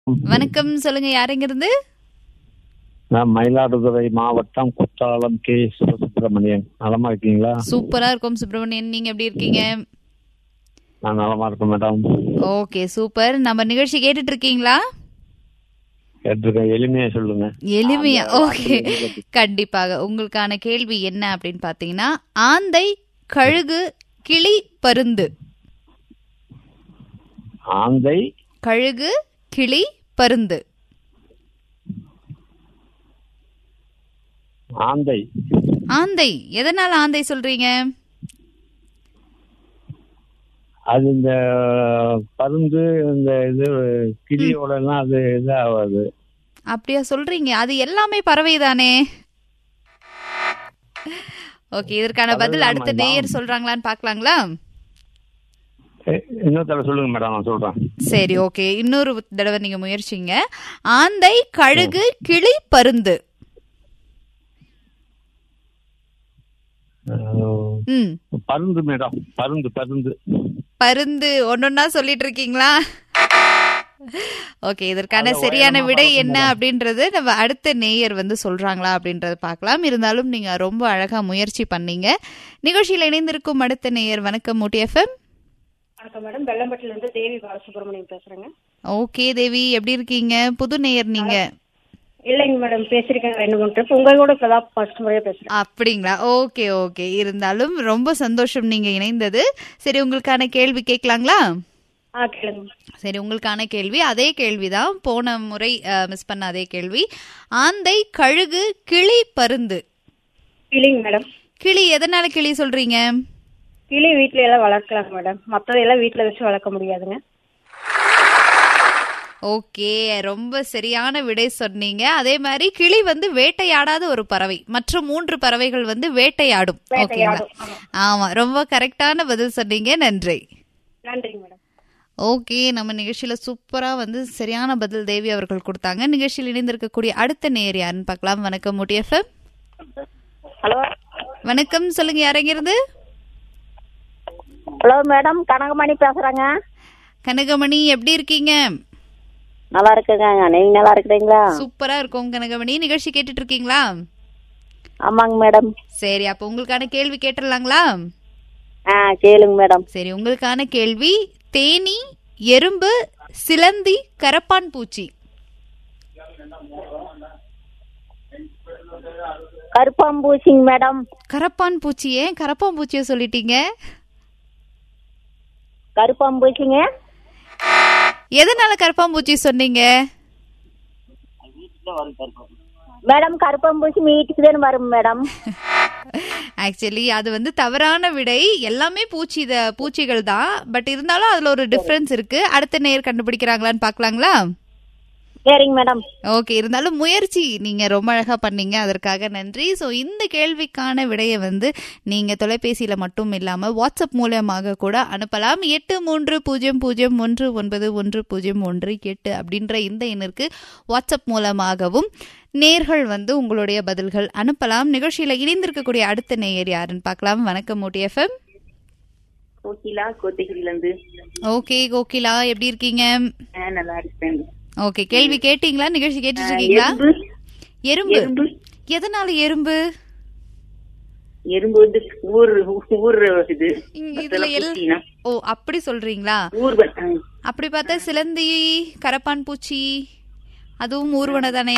வணக்கம் சொல்லுங்க யாருங்க இருந்து நான் மயிலாடுதுறை மாவட்டம் குற்றாலம் கே சிவசுப்பிரமணியன் நலமா இருக்கீங்களா சூப்பரா இருக்கும் சுப்பிரமணியன் நீங்க எப்படி இருக்கீங்க நான் நலமா இருக்கேன் மேடம் ஓகே சூப்பர் நம்ம நிகழ்ச்சி கேட்டுட்டு இருக்கீங்களா கேட்டிருக்கேன் எளிமையா சொல்லுங்க எளிமையா ஓகே கண்டிப்பாக உங்களுக்கான கேள்வி என்ன அப்படின்னு பாத்தீங்கன்னா ஆந்தை கழுகு கிளி பருந்து ஆந்தை கழுகு கிளி பருந்து ஆந்தை ஆந்தை எதனால ஆந்தை சொல்றீங்க அது இந்த பருந்து இந்த இது கிளியோட எல்லாம் அது இது ஆகாது அப்படியா சொல்றீங்க அது எல்லாமே பறவை தானே ஓகே இதற்கான பதில் அடுத்த நேயர் சொல்றாங்களான்னு பாக்கலாங்களா எ- இன்னொரு தடவை சொல்லுங்க மேடம் நான் சொல்றேன் சரி ஓகே இன்னொரு தடவை நீங்க முயற்சிங்க ஆந்தை கழுகு கிளி பருந்து அஹ், ம் பருந்து மேடம் பருந்து பருந்து பருந்து ஒன்னொன்னா சொல்லிட்டு இருக்கீங்களா ஓகே இதற்கான அது சரியான உயரமா விடை பறக்கும் என்ன அப்படின்றது நம்ம அடுத்த நேயர் வந்து சொல்றாங்களா அப்படின்றத பார்க்கலாம் இருந்தாலும் நீங்க ரொம்ப அழகா முயற்சி பண்ணீங்க நிகழ்ச்சியில் இணைந்திருக்கும் அடுத்த நேயர் வணக்கம் மூட்டி எஃப்எம் வணக்கம் மேடம் வெள்ளம்பட்டில இருந்து தேவி பாலசுப்ரமணியம் பேசுறேங்க ஓகே தேவி எப்படி இருக்கீங்க புது நேயர் நீங்க இல்லைங்க மேடம் பேசியிருக்கேன் ரெண்டு மூணு ட்ரிப் உங்க கூட இப்பதான் ஃபர்ஸ்ட் முறையா பேசுறேன் அப்படிங்களா ஓகே ஓகே இருந்தாலும் ரொம்ப சந்தோஷம் நீங்க இணைந்தது சரி உங்களுக்கான கேள்வி கேட்கலாங்களா ஆ கேளுங்க சரி உங்களுக்கான கேள்வி அதே கேள்விதான் போன முறை மிஸ் பண்ண அதே கேள்வி ஆந்தை கழுகு கிளி பருந்து கிளிங்க மேடம் கிளி எதனால கிளி சொல்றீங்க கிளி வீட்ல எல்லாம் வளர்க்கலாங்க மேடம் மற்றதெல்லாம் வீட்ல வச்சு வளர்க்க முடியாதுங்க ஓகே ரொம்ப சரியான விடை சொன்னீங்க அதே மாதிரி கிளி வந்து வேட்டையாடாத ஒரு பறவை மற்ற மூன்று பறவைகள் வந்து வேட்டையாடும் ஓகேங்களா வேட்டையாடும், ஆமா. ஆமா ரொம்ப கரெக்டான பதில் சொன்னீங்க நன்றி நன்றிங்க மேடம் ஓகே நம்ம நிகழ்ச்சியில சூப்பரா வந்து சரியான பதில் தேவி அவர்கள் கொடுத்தாங்க நிகழ்ச்சியில் இணைந்திருக்கக்கூடிய அடுத்த நேர் யாருன்னு பார்க்கலாம் வணக்கம் முட்டி எஃப்எம் ஹலோ வணக்கம் சொல்லுங்க யாரங்க இருந்து ஹலோ மேடம் கனகமணி பேசுறேங்க கனகமணி எப்படி இருக்கீங்க நல்லா இருக்குங்க நீங்க நல்லா இருக்கிறீங்களா சூப்பரா இருக்கும் கனகமணி நிகழ்ச்சி கேட்டுட்டு இருக்கீங்களா ஆமாங்க மேடம் சரி அப்ப உங்களுக்கான கேள்வி கேட்டுடலாங்களா ஆ கேளுங்க மேடம் சரி உங்களுக்கான கேள்வி தேனி எறும்பு சிலந்தி கரப்பான் பூச்சி கருப்பாம்பூசிங்க மேடம் கரப்பான் பூச்சி ஏன் கரப்பான் பூச்சியை சொல்லிட்டீங்க கருப்பாம்பூசிங்க எதனால கரப்பான் பூச்சி சொன்னீங்க மேடம் கருப்பாம்பூசி வீட்டுக்கு தானே வரும் மேடம் ஆக்சுவலி அது வந்து தவறான விடை எல்லாமே பூச்சி த- பூச்சிகள் தான் பட் இருந்தாலும் அதுல ஒரு டிஃபரன்ஸ் இருக்கு அடுத்த நேர் கண்டுபிடிக்கிறாங்களான்னு பார்க்கலாங்களா சரிங்க மேடம் ஓகே இருந்தாலும் முயற்சி நீங்க ரொம்ப அழகா பண்ணீங்க அதற்காக நன்றி ஸோ இந்த கேள்விக்கான விடையை வந்து நீங்க தொலைபேசியில மட்டும் இல்லாம வாட்ஸ்அப் மூலமாக கூட அனுப்பலாம் எட்டு மூன்று பூஜ்ஜியம் பூஜ்ஜியம் ஒன்று ஒன்பது ஒன்று பூஜ்ஜியம் ஒன்று எட்டு அப்படின்ற இந்த எண்ணிற்கு வாட்ஸ்அப் மூலமாகவும் நேர்கள் வந்து உங்களுடைய பதில்கள் அனுப்பலாம் நிகழ்ச்சியில இணைந்திருக்கக்கூடிய அடுத்த நேயர் யாருன்னு பார்க்கலாம் வணக்கம் மூட்டி எஃப்எம் கோகிலா கோத்தகிரில இருந்து ஓகே கோகிலா எப்படி இருக்கீங்க ஆ, நல்லா இருக்கேன் ஓகே கேள்வி கேட்டீங்களா நிகழ்ச்சி கேட்டுட்டு இருக்கீங்களா எறும்பு எறும்பு எறும்பு எதனால எறும்பு எறும்பு வந்து ஊர் ஊர் இது இங்க மத்தெல்லாம் இதுல எல் பூச்சினா. ஓ அப்படி சொல்றீங்களா ஊர்வன் ஆ. அப்படி பார்த்தா சிலந்தி கரப்பான் பூச்சி அதுவும் ஊர்வன தானே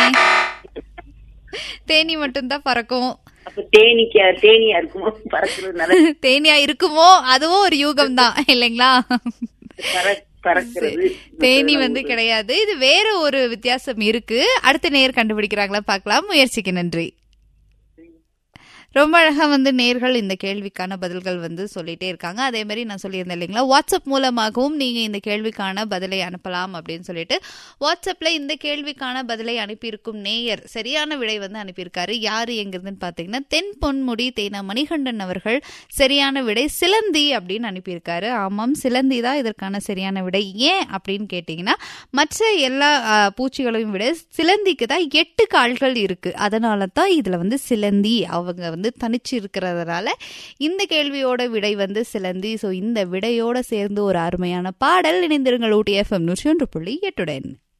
தேனி மட்டும்தான் பறக்கும் அப்ப தேனிக்கா தேனியா இருக்குமோ பறக்கிறதுனால தேனியா இருக்குமோ அதுவும் ஒரு யூகம் தான் இல்லைங்களா பற- பறக்கிறது தேனி வந்து கிடையாது இது வேற ஒரு வித்தியாசம் இருக்கு அடுத்த நேர் கண்டுபிடிக்கிறாங்களா பார்க்கலாம் முயற்சிக்கு நன்றி ரொம்ப அழகா வந்து நேர்கள் இந்த கேள்விக்கான பதில்கள் வந்து சொல்லிட்டே இருக்காங்க அதே மாதிரி நான் சொல்லியிருந்தேன் இல்லைங்களா வாட்ஸ்அப் மூலமாகவும் நீங்க இந்த கேள்விக்கான பதிலை அனுப்பலாம் அப்படின்னு சொல்லிட்டு வாட்ஸ்அப்ல இந்த கேள்விக்கான பதிலை அனுப்பியிருக்கும் நேயர் சரியான விடை வந்து அனுப்பியிருக்காரு யாரு எங்கிருந்துன்னு பாத்தீங்கன்னா தென் பொன்முடி தேனா மணிகண்டன் அவர்கள் சரியான விடை சிலந்தி அப்படின்னு அனுப்பியிருக்காரு ஆமாம் சிலந்தி தான் இதற்கான சரியான விடை ஏன் அப்படின்னு கேட்டிங்கன்னா மற்ற எல்லா ஆ, பூச்சிகளையும் விட சிலந்திக்கு தான் எட்டு கால்கள் இருக்கு அதனால தான் இதுல வந்து சிலந்தி அவங்க வந்து தனிச்சு இருக்கிறதுனால இந்த கேள்வியோட விடை வந்து சிலந்தி ஸோ இந்த விடையோட சேர்ந்து ஒரு அருமையான பாடல் இணைந்திருங்கள் ஊட்டி எஃப்எம் நூற்றி ஒன்று புள்ளி எட்டுடன்